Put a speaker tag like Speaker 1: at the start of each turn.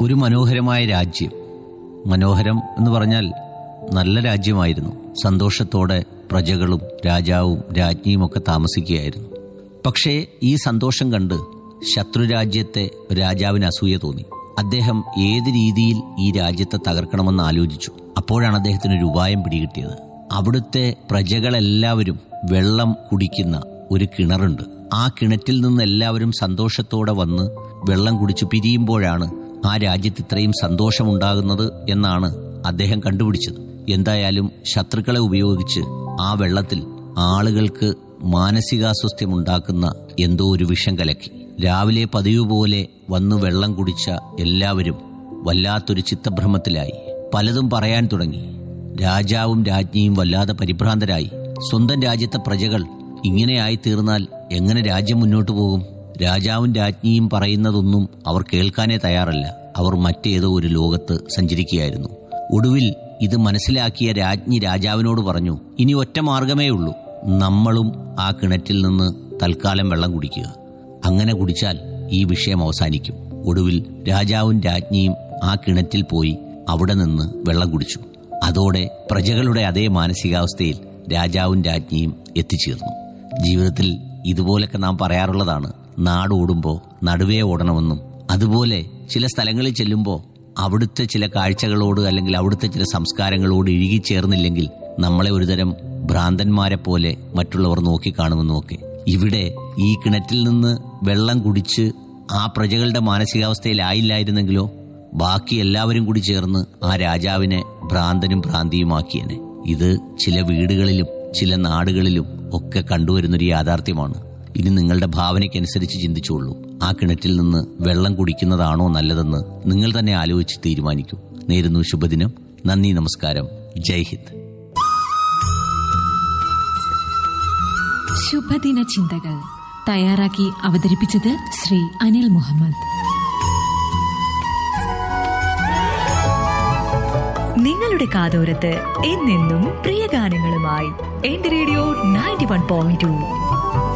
Speaker 1: ഒരു മനോഹരമായ രാജ്യം മനോഹരം എന്ന് പറഞ്ഞാൽ നല്ല രാജ്യമായിരുന്നു സന്തോഷത്തോടെ പ്രജകളും രാജാവും രാജ്ഞിയും ഒക്കെ താമസിക്കുകയായിരുന്നു പക്ഷേ ഈ സന്തോഷം കണ്ട് ശത്രുരാജ്യത്തെ രാജാവിന് അസൂയ തോന്നി അദ്ദേഹം ഏത് രീതിയിൽ ഈ രാജ്യത്തെ തകർക്കണമെന്ന് ആലോചിച്ചു അപ്പോഴാണ് അദ്ദേഹത്തിന് ഒരു ഉപായം പിടികിട്ടിയത് അവിടുത്തെ പ്രജകളെല്ലാവരും വെള്ളം കുടിക്കുന്ന ഒരു കിണറുണ്ട് ആ കിണറ്റിൽ നിന്ന് എല്ലാവരും സന്തോഷത്തോടെ വന്ന് വെള്ളം കുടിച്ചു പിരിയുമ്പോഴാണ് ആ രാജ്യത്ത് ഇത്രയും സന്തോഷമുണ്ടാകുന്നത് എന്നാണ് അദ്ദേഹം കണ്ടുപിടിച്ചത് എന്തായാലും ശത്രുക്കളെ ഉപയോഗിച്ച് ആ വെള്ളത്തിൽ ആളുകൾക്ക് മാനസികാസ്വസ്ഥ്യമുണ്ടാക്കുന്ന എന്തോ ഒരു വിഷം കലക്കി രാവിലെ പതിവ് പോലെ വന്നു വെള്ളം കുടിച്ച എല്ലാവരും വല്ലാത്തൊരു ചിത്തഭ്രമത്തിലായി പലതും പറയാൻ തുടങ്ങി രാജാവും രാജ്ഞിയും വല്ലാതെ പരിഭ്രാന്തരായി സ്വന്തം രാജ്യത്തെ പ്രജകൾ ഇങ്ങനെയായി തീർന്നാൽ എങ്ങനെ രാജ്യം മുന്നോട്ടു പോകും രാജാവും രാജ്ഞിയും പറയുന്നതൊന്നും അവർ കേൾക്കാനേ തയ്യാറല്ല അവർ മറ്റേതോ ഒരു ലോകത്ത് സഞ്ചരിക്കുകയായിരുന്നു ഒടുവിൽ ഇത് മനസ്സിലാക്കിയ രാജ്ഞി രാജാവിനോട് പറഞ്ഞു ഇനി ഒറ്റ മാർഗമേ ഉള്ളൂ നമ്മളും ആ കിണറ്റിൽ നിന്ന് തൽക്കാലം വെള്ളം കുടിക്കുക അങ്ങനെ കുടിച്ചാൽ ഈ വിഷയം അവസാനിക്കും ഒടുവിൽ രാജാവും രാജ്ഞിയും ആ കിണറ്റിൽ പോയി അവിടെ നിന്ന് വെള്ളം കുടിച്ചു അതോടെ പ്രജകളുടെ അതേ മാനസികാവസ്ഥയിൽ രാജാവും രാജ്ഞിയും എത്തിച്ചേർന്നു ജീവിതത്തിൽ ഇതുപോലൊക്കെ നാം പറയാറുള്ളതാണ് നാട് ഓടുമ്പോൾ നടുവേ ഓടണമെന്നും അതുപോലെ ചില സ്ഥലങ്ങളിൽ ചെല്ലുമ്പോൾ അവിടുത്തെ ചില കാഴ്ചകളോട് അല്ലെങ്കിൽ അവിടുത്തെ ചില സംസ്കാരങ്ങളോട് ഇഴുകിച്ചേർന്നില്ലെങ്കിൽ നമ്മളെ ഒരുതരം ഭ്രാന്തന്മാരെ പോലെ മറ്റുള്ളവർ നോക്കിക്കാണുമെന്നും ഒക്കെ ഇവിടെ ഈ കിണറ്റിൽ നിന്ന് വെള്ളം കുടിച്ച് ആ പ്രജകളുടെ മാനസികാവസ്ഥയിലായില്ലായിരുന്നെങ്കിലോ ബാക്കി എല്ലാവരും കൂടി ചേർന്ന് ആ രാജാവിനെ ഭ്രാന്തനും ഭ്രാന്തിയുമാക്കിയനെ ഇത് ചില വീടുകളിലും ചില നാടുകളിലും ഒക്കെ കണ്ടുവരുന്നൊരു യാഥാർത്ഥ്യമാണ് ഇനി നിങ്ങളുടെ ഭാവനയ്ക്കനുസരിച്ച് ചിന്തിച്ചോളൂ ആ കിണറ്റിൽ നിന്ന് വെള്ളം കുടിക്കുന്നതാണോ നല്ലതെന്ന് നിങ്ങൾ തന്നെ ആലോചിച്ച് തീരുമാനിക്കൂ നേരുന്നു ശുഭദിനം നന്ദി നമസ്കാരം ജയ് ഹിന്ദ്
Speaker 2: ശുഭദിന ചിന്തകൾ തയ്യാറാക്കി അവതരിപ്പിച്ചത് ശ്രീ അനിൽ മുഹമ്മദ്
Speaker 3: നിങ്ങളുടെ കാതോരത്ത് എന്നെന്നും പ്രിയ ഗാനങ്ങളുമായി എന്റെ radio ninety one point to